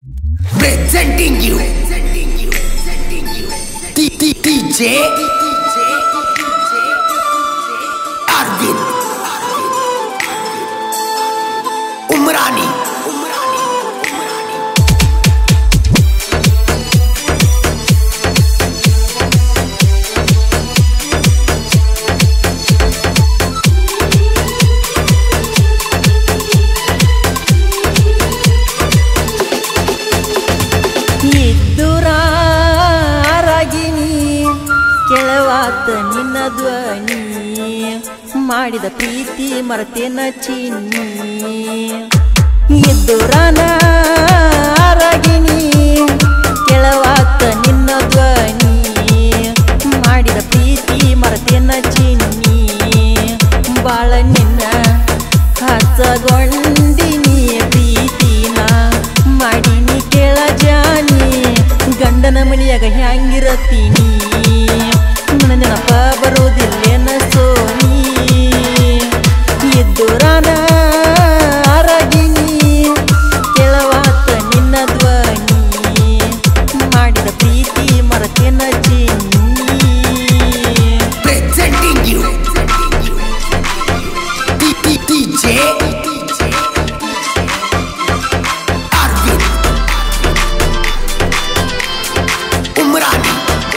Presenting you. D- D- DJ. Arvin. Umrani. ಇದ್ದುರಾರಾಗಿನಿ ಕೆಳವಾತ ನಿನ್ನ ಧ್ವನಿ ಮಾಡಿದ ಪ್ರೀತಿ ಮರತೇನ ಚಿನ್ನಿ ಇದ್ದುರಾರಾಗಿನಿ ಕೆಳವಾತ ನಿನ್ನ ಧ್ವನಿ ಮಾಡಿದ ಪ್ರೀತಿ ಮರತೇನ ಚಿನ್ನಿ ಬಾಳ ನಿನ್ನ ಹಸಗೊಂಡಿನಿ ಪ್ರೀತಿನ ಮಾಡಿನಿ ಕೇಳ ಜಾನಿ ಗಂಡನ ಮನಿಯಾಗ ಹ್ಯಾಂಗಿರತೀನಿ ನನ್ನ ನೆನಪ ಬರೋದಿಲ್ಲೇನ ಸೋನಿ ಎದ್ದುರಾನ ಅರಗಿನಿ ಕೆಳವಾತ ನಿನ್ನ ಧ್ವನಿ ಮಾಡಿದ ಪ್ರೀತಿ ಮರತೇನ ಚಿನ್ನಿ Presenting you. D- D- DJ. Arvin. Umrani.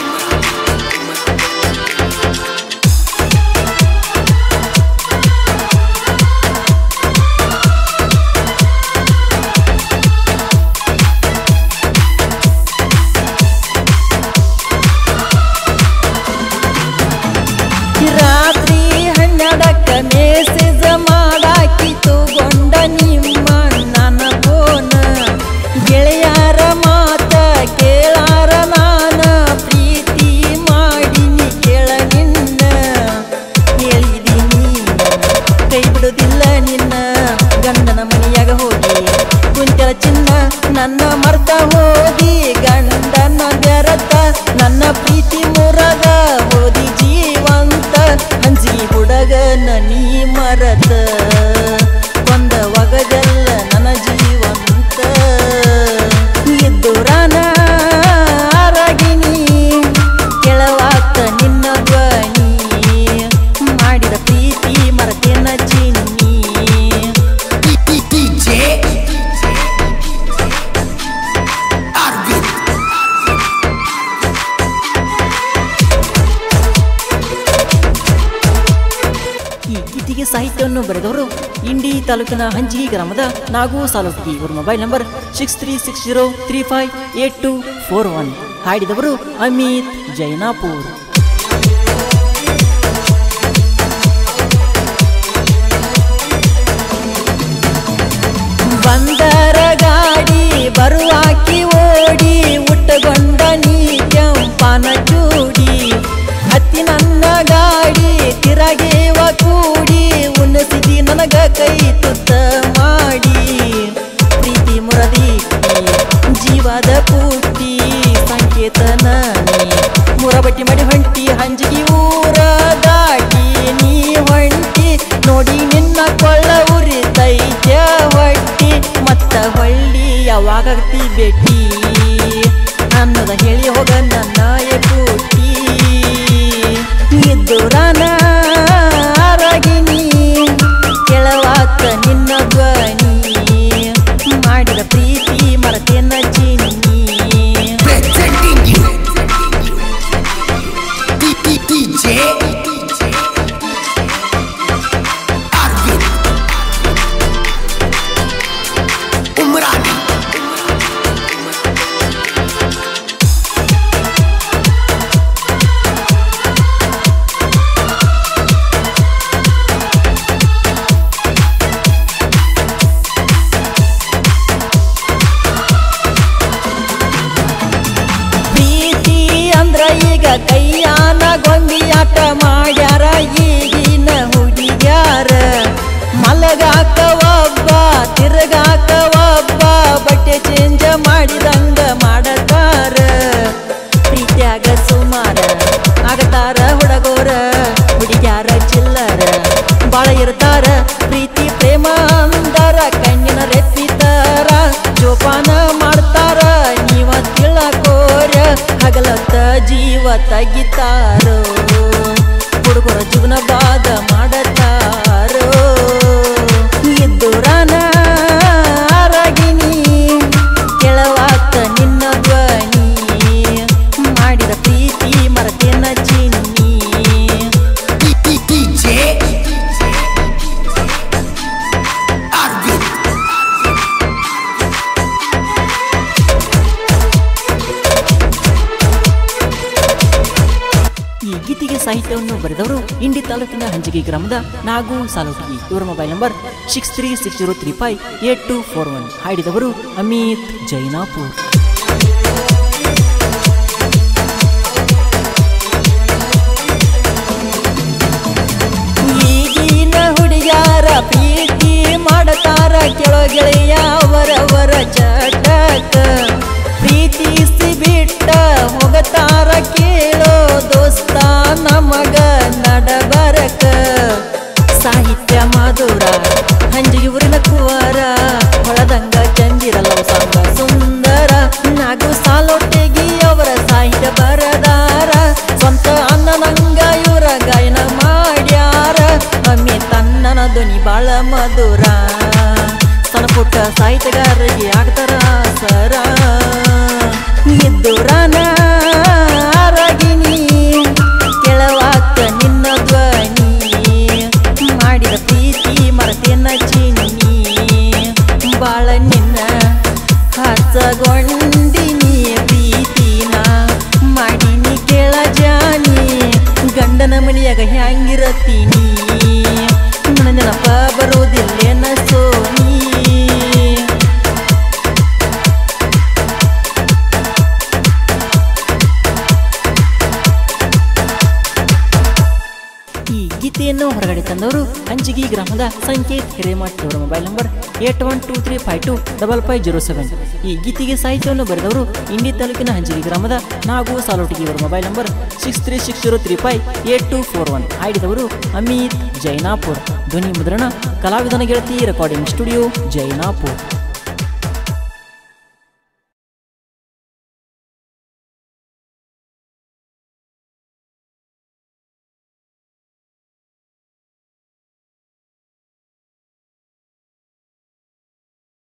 ರಾತ್ರಿ ಹನ್ನೆರಡಕ್ಕ ಮೆಸೇಜ್ ಮಾಡಾಕಿ ತಗೊಂಡ ನಿಮ್ಮ ನನ್ನ ಫೋನ ಗೆಳೆಯರ ಮಾತ ಕೇಳಾರ ನಾನ ಪ್ರೀತಿ ಮಾಡಿನಿ ಕೇಳ ನಿನ್ನ ಹೇಳಿದೀನಿ ಕೈ ಬಿಡುದಿಲ್ಲ ನಿನ್ನ ಗಂಡನ ಮನೆಯಾಗ ಹೋಗಿ ಕುಂತಳ ಚಿನ್ನ ನನ್ನ ಮರ್ತ ಹೋಗಿ ಗಂಡನ ಬೆರತ ನನ್ನ ಪ್ರೀತಿ ಮುರಗ ಹೋದಿ ಜೀವಂತ ಹಂಜಿ ಹುಡಗನ ನೀ ಮರತ ಒಂದ ಒಗದಲ್ಲ ನನ್ನ ಜೀವಂತ ಎದ್ದುರಾನ ಅರಗಿನಿ ಕೆಳವಾತ ನಿನ್ನ ಧ್ವನಿ ಮಾಡಿದ ಪ್ರೀತಿ ಮರತೇನ ಚಿನ್ನಿ D- D- DJ. Arvin. ಈ ಗೀತೆಗೆ ಸಾಹಿತ್ಯವನ್ನು ಬರೆದವರು ಇಂಡಿ ತಾಲೂಕಿನ ಹಂಜಿಗಿ ಗ್ರಾಮದ ನಾಗು ಸಾಲೋಟ್ಗಿ ಇವರ mobile number six three six zero three five eight two four one ಹಾಡಿದವರು ಅಮಿತ್ ಜೈನಾಪುರ್ ಬಂದರ ಗಾಡಿ ಬರುವಾಕಿ ಓಡಿ ಉಟ್ಟಗೊಂಡ ನೀ ಕೆಂಪನ ಚೂಡಿ ಹತ್ತಿ ನನ್ನ ಗಾಡಿ ತಿರಗೇವ ಕೂಡಿ ಉನ್ನಸಿದಿ ನನಗ ಕೈ ತುತ್ತ ಮಾಡಿ ಪ್ರೀತಿ ಮುರದಿ ಜೀವದ ಪೂರ್ತಿ ಸಂಕೇತನ ನೀ ಮುರಬಟ್ಟಿ ಮಡಿ ಹೊಂಟಿ ಹಂಜಿಗಿ ಊರ ದಾಟಿ ನೀ ಹೊಂಟಿ ನೋಡಿ ನಿನ್ನ ಕೊಳ್ಳ ಉರಿತೈತ್ಯ ಹೊಟ್ಟಿ ಮತ್ತ ಹೊಳ್ಳಿ ಯಾವಾಗತಿ ಭೇಟಿ ಅನ್ನದ ಹೇಳಿ ಹೋಗ ನನ್ನ ಎಪೂಟಿ ಇದ್ದುರಾನ ಅರಗಿನಿ ಕೆಳವಾತ ನಿನ್ನ ಧ್ವನಿ ಮಾಡಿದ ಪ್ರೀತಿ ಮರತೇನ ಚಿನ್ನಿ Presenting you. D- D- DJ. Arvin. Umrani. ಪ್ರೀತಿ ಅಂದ್ರ ಈಗ ಕೈಯಾನ ಗೊಂಬಿಯಾಟ ಮಾಡ್ಯಾರ ಈಗಿನ ಹುಡುಗ್ಯಾರ ಮಲಗಾಕ ಒಬ್ಬ ತಿರುಗಾಕ ಒಬ್ಬ ಬಟ್ಟೆ ಚೇಂಜ ಮಾಡಿದಂಗ ಮಾಡತಾರ ಪ್ರೀತ್ಯಾಗ ಸುಮಾರ ಆಗತಾರ ಹುಡಗೋರ ಹುಡುಗ್ಯಾರ ಚಿಲ್ಲರ ಬಾಳ ಇರ್ತಾರ ಪ್ರೀತಿ ಪ್ರೇಮ ಅಂದರ ಕಣ್ಣಿನ ರೆಪ್ಪಿತಾರ ಜೋಪಾನ ಮಾಡ್ತಾರ ಜೀವ ತೆಗಿತಾರೋ ಹುಡುಗರ ಜೀವನ ಬಾದ ಮಾಡತಾರೋ ಇದ್ದೂರಾನ ರಾಗಿನಿ ಕೆಳವಾತ ನಿನ್ನ ಧ್ವನಿ ಮಾಡಿದ ಪ್ರೀತಿ ಮರತೇನ ಚಿನ್ನಿ DJ Arvind ಈ ಗೀತೆಗೆ ಸಾಹಿತ್ಯವನ್ನು ಬರೆದವರು ಇಂಡಿ ತಾಲೂಕಿನ ಹಂಜಿಗೆ ಗ್ರಾಮದ ನಾಗು ಸಾಲೋಟಗಿ ಇವರ mobile number six three six zero three five eight two four one ಹಾಡಿದವರು ಅಮಿತ್ ಜೈನಾಪುರ್ ಈಗಿನ ಹುಡುಗ್ಯಾರ ಪ್ರೀತಿ ಮಾಡತಾರ ಕೆಳೋ ಗೆಳೆಯ ಅವರವರ ಚಟಕ ಪ್ರೀತಿಸಿ ಬಿಟ್ಟ ಹೋಗತಾರ ಕೇಳೋ ದೋಸ್ತ ನಮಗ ನಡಬರಕ ಸಾಹಿತ್ಯ ಮಾಧುರ ಹಂಜಿಗೆ ಊರಿನ ಕುವರ ಹೊಳದಂಗ ಚಂದಿರಲ್ಲ ಸಂಗ ಸುಂದರ ನಾಗು ಸಾಲೊಟ್ಟಿಗೆ ಅವರ ಸಾಹಿತ್ಯ ಬರದಾರ ಸ್ವಂತ ಅನ್ನನಂಗ ಇವರ ಗಾಯನ ಮಾಡ್ಯಾರ ಅಮ್ಮಿ ತನ್ನನ ಧ್ವನಿ ಬಾಳ ಮಧುರ ಸಣ್ಣ ಪುಟ್ಟ ಸಾಹಿತ್ಯಗಾರರಿಗೆ ಆಗ್ತಾರ ಸರ ಇದ್ದೂರಾನ ರಾಗಿನಿ ಕೆಳವಾತ ನಿನ್ನ ಧ್ವನಿ ಮಾಡಿದ ಪ್ರೀತಿ ಮರತೇನ ಚಿನ್ನಿ ಬಾಳ ನಿನ್ನ ಹಸಗೊಂಡಿನಿ ಪ್ರೀತಿನ ಮಾಡಿನಿ ಕೇಳ ಜಾನಿ ಗಂಡನ ಮನೆಯಾಗ ಹ್ಯಾಂಗಿರತೀನಿ ನನ್ನ ನೆನಪ ಬರೋದಿಲ್ಲೇನ ಸೋನಿ ಈ ಗೀತೆಯನ್ನು ಹೊರಗಡೆ ತಂದವರು ಅಂಜಿಗಿ ಗ್ರಾಮದ ಸಂಕೇತ್ ಹಿರೇಮಠ್ ಅವರ mobile number eight one two three five two double five zero seven ಈ ಗೀತೆಗೆ ಸಾಹಿತ್ಯವನ್ನು ಬರೆದವರು ಇಂಡಿ ತಾಲೂಕಿನ ಹಂಜಿಗಿ ಗ್ರಾಮದ ನಾಗು ಸಾಲೋಟಿಗಿ ಅವರ mobile number six three six zero three five eight two four one ಹಾಡಿದವರು ಅಮಿತ್ ಜೈನಾಪುರ್ ಧ್ವನಿ ಮುದ್ರಣ ಕಲಾವಿದನ ಗೆಳತಿ ರೆಕಾರ್ಡಿಂಗ್ ಸ್ಟುಡಿಯೋ ಜೈನಾಪುರ್